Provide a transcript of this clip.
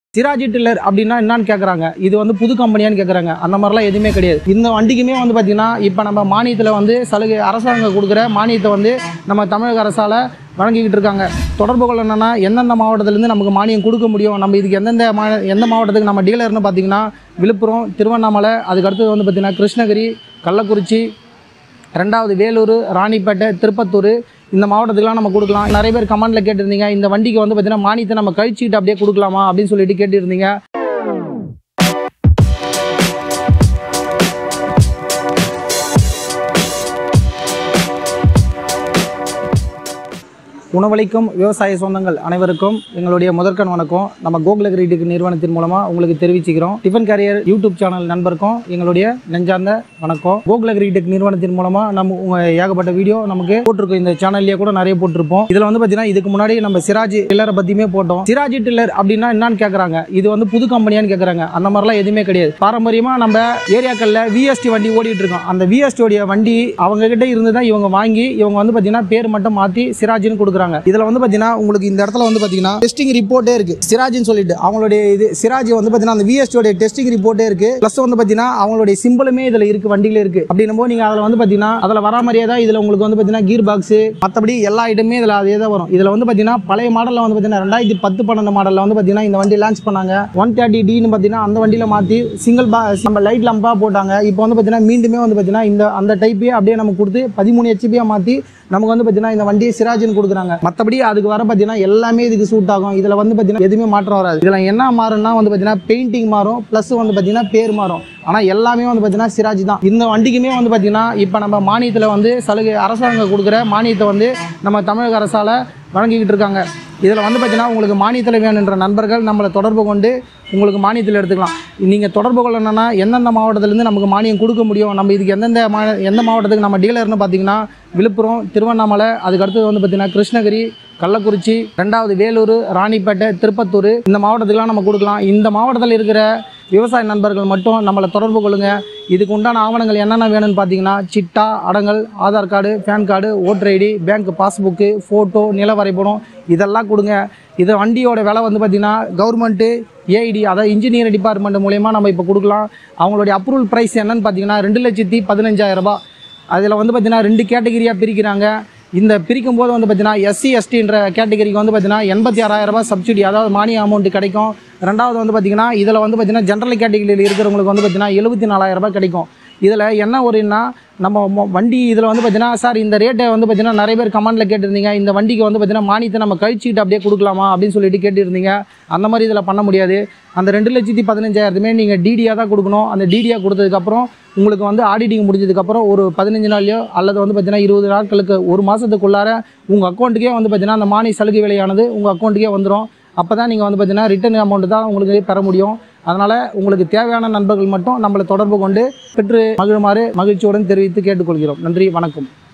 சிராஜி tiller அப்படின்னா என்னன்னு கேட்குறாங்க இது வந்து புது கம்பெனியான்னு கேட்குறாங்க அந்த மாதிரிலாம் எதுவுமே கிடையாது இந்த வண்டிக்குமே வந்து பார்த்தீங்கன்னா இப்போ நம்ம மானியத்தில் வந்து சலுகை அரசாங்கம் கொடுக்குற மானியத்தை வந்து நம்ம தமிழக அரசால் வழங்கிக்கிட்டு இருக்காங்க தொடர்பு கொள்ளணும்னா எந்தெந்த மாவட்டத்துலேருந்து நமக்கு மானியம் கொடுக்க முடியும் நம்ம இதுக்கு எந்தெந்த மா எந்த மாவட்டத்துக்கு நம்ம டீலர்னு பார்த்தீங்கன்னா விழுப்புரம் திருவண்ணாமலை அதுக்கடுத்தது வந்து பார்த்திங்கன்னா கிருஷ்ணகிரி கள்ளக்குறிச்சி ரெண்டாவது வேலூர் ராணிப்பேட்டை திருப்பத்தூர் இந்த மாவட்டத்துக்குலாம் நம்ம கொடுக்கலாம் நிறைய பேர் கமெண்ட்ல கேட்டிருந்தீங்க இந்த வண்டிக்கு வந்து பார்த்தீங்கன்னா மானியத்தை நம்ம கழிச்சிட்டு அப்படியே கொடுக்கலாமா அப்படின்னு சொல்லிட்டு கேட்டிருந்தீங்க உணவளிக்கும் விவசாய சொந்தங்கள் அனைவருக்கும் எங்களுடைய முதற்கண் வணக்கம் நம்ம கோகுல கிரீட்டுக்கு நிறுவனத்தின் மூலமா உங்களுக்கு தெரிவிச்சுக்கிறோம் டிஃபன் கேரியர் யூடியூப் சேனல் நண்பருக்கும் எங்களுடைய நெஞ்சார்ந்த வணக்கம் கோகுல கிரீட்டுக்கு நிறுவனத்தின் மூலமா நம்ம உங்க ஏகப்பட்ட வீடியோ நமக்கு போட்டிருக்கோம் இந்த சேனல்லேயே கூட நிறைய போட்டிருப்போம் இதுல வந்து பாத்தீங்கன்னா இதுக்கு முன்னாடி நம்ம சிராஜ் டில்லரை பத்தியுமே போட்டோம் சிராஜ் டில்லர் அப்படின்னா என்னன்னு கேக்குறாங்க இது வந்து புது கம்பெனியான்னு கேக்குறாங்க அந்த மாதிரிலாம் எதுவுமே கிடையாது பாரம்பரியமா நம்ம ஏரியாக்கள்ல விஎஸ்டி வண்டி ஓடிட்டு இருக்கோம் அந்த விஎஸ்டி உடைய வண்டி அவங்க கிட்ட இருந்து தான் இவங்க வாங்கி இவங்க வந்து பாத்தீங்கன்னா பேர் மட்டும் மாத்தி சிராஜ்னு கொடுக்குறாங்க இதுல வந்து பாத்தீங்கன்னா உங்களுக்கு இந்த இடத்துல வந்து பாத்தீங்கன்னா டெஸ்டிங் ரிப்போர்ட்டே இருக்கு சிராஜ்னு சொல்லிட்டு அவங்களுடைய இது சிராஜ் வந்து பாத்தீங்கன்னா அந்த விஎஸ்டி உடைய டெஸ்டிங் ரிப்போர்ட்டே இருக்கு பிளஸ் வந்து பாத்தீங்கன்னா அவங்களுடைய சிம்பிளுமே இதுல இருக்கு வண்டியில இருக்கு அப்படின்னும் போது நீங்க அதுல வந்து பாத்தீங்கன்னா அதுல வர மாதிரியே தான் இதுல உங்களுக்கு வந்து பாத்தீங்கன்னா கீர் பாக்ஸ் மத்தபடி எல்லா ஐட்டமே இதுல அதே தான் வரும் இதுல வந்து பாத்தீங்கன்னா பழைய மாடல்ல வந்து பாத்தீங்கன்னா ரெண்டாயிரத்தி பத்து பன்னெண்டு மாடல்ல வந்து பாத்தீங்கன்னா இந்த வண்டி லான்ச் பண்ணாங்க ஒன் தேர்ட்டி டின்னு பாத்தீங்கன்னா அந்த வண்டியில மாத்தி சிங்கிள் பா நம்ம லைட் லம்பா போட்டாங்க இப்போ வந்து பாத்தீங்கன்னா மீண்டுமே வந்து பாத்தீங்கன்னா இந்த அந்த டைப்பே அப்படியே நமக்கு கொடுத்து பதிமூணு ஹெச்பியா மாத்தி நமக்கு வந்து பாத்தீங்கன்னா இந்த வண்டியை சிராஜ்னு கொடுக்குறாங்க மத்தபடி அதுக்கு வர பாத்தீங்கன்னா எல்லாமே இதுக்கு சூட் ஆகும் இதுல வந்து பாத்தீங்கன்னா எதுவுமே மாற்றம் வராது இதுல என்ன மாறும்னா வந்து பாத்தீங்கன்னா பெயிண்டிங் மாறும் ப்ளஸ் வந்து பாத்தீங்கன்னா பேர் மாறும் ஆனா எல்லாமே வந்து பாத்தீங்கன்னா சிராஜ் தான் இந்த வண்டிக்குமே வந்து பாத்தீங்கன்னா இப்போ நம்ம மானியத்துல வந்து சலுகை அரசாங்கம் கொடுக்குற மானியத்தை வந்து நம்ம தமிழக அரசால வழங்கிக்கிட்டு இருக்காங்க இதில் வந்து பார்த்தீங்கன்னா உங்களுக்கு மானியத்தில் வேணுன்ற நண்பர்கள் நம்மளை தொடர்பு கொண்டு உங்களுக்கு மானியத்தில் எடுத்துக்கலாம் நீங்கள் தொடர்பு கொள்ளணும்னா எந்தெந்த மாவட்டத்துலேருந்து நமக்கு மானியம் கொடுக்க முடியும் நம்ம இதுக்கு எந்தெந்த மா எந்த மாவட்டத்துக்கு நம்ம டீலர்னு பார்த்தீங்கன்னா விழுப்புரம் திருவண்ணாமலை அதுக்கடுத்தது வந்து பார்த்தீங்கன்னா கிருஷ்ணகிரி கள்ளக்குறிச்சி ரெண்டாவது வேலூர் ராணிப்பேட்டை திருப்பத்தூர் இந்த மாவட்டத்துக்குலாம் நம்ம கொடுக்கலாம் இந்த மாவட்டத்தில் இருக்கிற விவசாய நண்பர்கள் மட்டும் நம்மளை தொடர்பு கொள்ளுங்க இதுக்கு உண்டான ஆவணங்கள் என்னென்ன வேணும்னு பார்த்தீங்கன்னா சிட்டா அடங்கல் Aadhaar card pan card voter ID bank passbook photo நில வரைபடம் இதெல்லாம் கொடுங்க இது வண்டியோட விலை வந்து பார்த்திங்கன்னா கவர்மெண்ட்டு ஏஐடி அதாவது இன்ஜினியர் டிபார்ட்மெண்ட் மூலயமா நம்ம இப்போ கொடுக்கலாம் அவங்களுடைய அப்ரூவல் ப்ரைஸ் என்னன்னு பார்த்தீங்கன்னா ரெண்டு லட்சத்தி பதினஞ்சாயிரம் ரூபாய் அதில் வந்து பார்த்திங்கன்னா ரெண்டு கேட்டகரியாக பிரிக்கிறாங்க இந்த பிரிக்கும் போது வந்து பார்த்தீங்கன்னா எஸ்சி எஸ்டின்ற கேட்டகரிக்கு வந்து பார்த்தீங்கன்னா எண்பத்தி ஆறாயிரம் ரூபாய் சப்சிடி அதாவது மானிய அமௌண்ட் கிடைக்கும் ரெண்டாவது வந்து பார்த்தீங்கன்னா இதில் வந்து பார்த்தீங்கன்னா ஜென்ரல் கேட்டகரியில் இருக்கிறவங்களுக்கு வந்து பார்த்தீங்கன்னா எழுபத்தி நாலாயிரம் ரூபாய் கிடைக்கும் இதில் என்ன ஒருன்னா நம்ம மொ- வண்டி இதில் வந்து பார்த்தீங்கன்னா சார் இந்த ரேட்டை வந்து பார்த்தீங்கன்னா நிறைய பேர் கமெண்ட்டில் கேட்டிருந்தீங்க இந்த வண்டிக்கு வந்து பார்த்தீங்கன்னா மானியத்தை நம்ம கழிச்சிட்டு அப்படியே கொடுக்கலாமா அப்படின்னு சொல்லிட்டு கேட்டிருந்தீங்க அந்த மாதிரி இதில் பண்ண முடியாது அந்த ரெண்டு லட்சத்தி பதினஞ்சாயிரத்துமே நீங்கள் டிடியாக தான் கொடுக்கணும் அந்த டிடியாக கொடுத்ததுக்கப்புறம் உங்களுக்கு வந்து ஆடிட்டிங் முடிஞ்சதுக்கப்புறம் ஒரு பதினஞ்சு நாள்லையோ அல்லது வந்து பார்த்தீங்கன்னா இருபது நாட்களுக்கு ஒரு மாதத்துக்குள்ளார உங்கள் அக்கௌண்ட்டுக்கே வந்து பார்த்தீங்கன்னா அந்த மானிய சலுகை விலையானது உங்கள் அக்கௌண்ட்டுக்கே வந்துடும் அப்போ தான் நீங்கள் வந்து பார்த்தீங்கன்னா ரிட்டர்ன் அமௌண்ட் தான் உங்களுக்கு பெற முடியும் அதனால் உங்களுக்கு தேவையான நண்பர்கள் மட்டும் நம்மளை தொடர்பு கொண்டு பெற்று மகிழுமாறு மகிழ்ச்சியுடன் தெரிவித்து கேட்டுக்கொள்கிறோம் நன்றி வணக்கம்